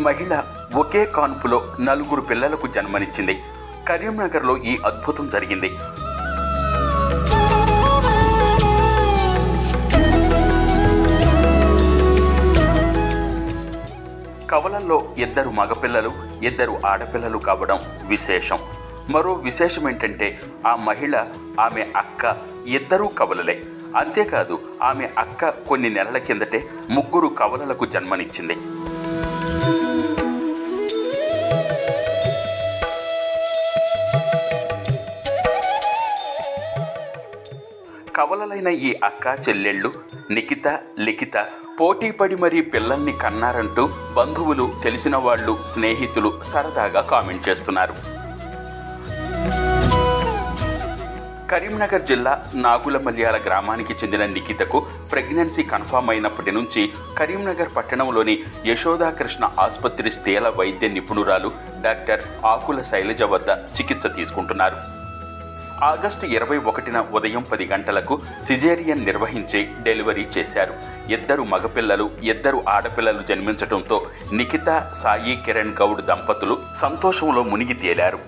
మహిళ ఒకే కాన్పులో నలుగురు పిల్లలకు జన్మనిచ్చింది కరీంనగర్లో ఈ అద్భుతం జరిగింది కవలల్లో ఇద్దరు మగపిల్లలు ఇద్దరు ఆడపిల్లలు కావడం విశేషం మరో విశేషం ఏంటంటే ఆ మహిళ ఆమె అక్క ఇద్దరూ కవలలే అంతేకాదు ఆమె అక్క కొన్ని నెలల కిందటే ముగ్గురు కవలలకు జన్మనిచ్చింది కవలలైన ఈ అక్క చెల్లెళ్ళు నిఖిత లిఖిత పోటీపడి మరీ పిల్లల్ని కన్నారంటూ బంధువులు తెలిసిన వాళ్ళు స్నేహితులు సరదాగా కామెంట్ చేస్తున్నారు కరీంనగర్ జిల్లా నాగులమల్యాల గ్రామానికి చెందిన నిఖితకు ప్రెగ్నెన్సీ కన్ఫామ్ అయినప్పటి నుంచి కరీంనగర్ పట్టణంలోని యశోదాకృష్ణ ఆసుపత్రి స్థేల వైద్య నిపుణురాలు డాక్టర్ ఆకుల శైలజ వద్ద చికిత్స తీసుకుంటున్నారు ఆగస్టు ఇరవై ఒకటిన ఉదయం పది గంటలకు సిజేరియన్ నిర్వహించి డెలివరీ చేశారు ఇద్దరు మగపిల్లలు ఇద్దరు ఆడపిల్లలు జన్మించడంతో నిఖిత సాయి కిరణ్ గౌడ్ దంపతులు సంతోషంలో మునిగి తేలారు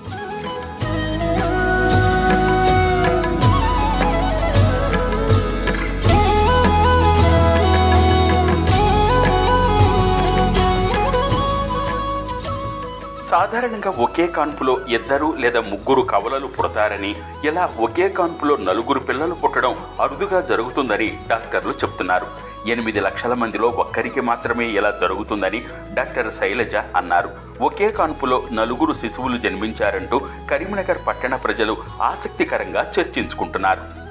సాధారణంగా ఒకే కాన్పులో ఇద్దరు లేదా ముగ్గురు కవలలు పుడతారని ఇలా ఒకే కాన్పులో నలుగురు పిల్లలు పుట్టడం అరుదుగా జరుగుతుందని డాక్టర్లు చెప్తున్నారు ఎనిమిది లక్షల మందిలో ఒక్కరికి మాత్రమే ఇలా జరుగుతుందని డాక్టర్ శైలజ అన్నారు ఒకే కాన్పులో నలుగురు శిశువులు జన్మించారంటూ కరీంనగర్ పట్టణ ప్రజలు ఆసక్తికరంగా చర్చించుకుంటున్నారు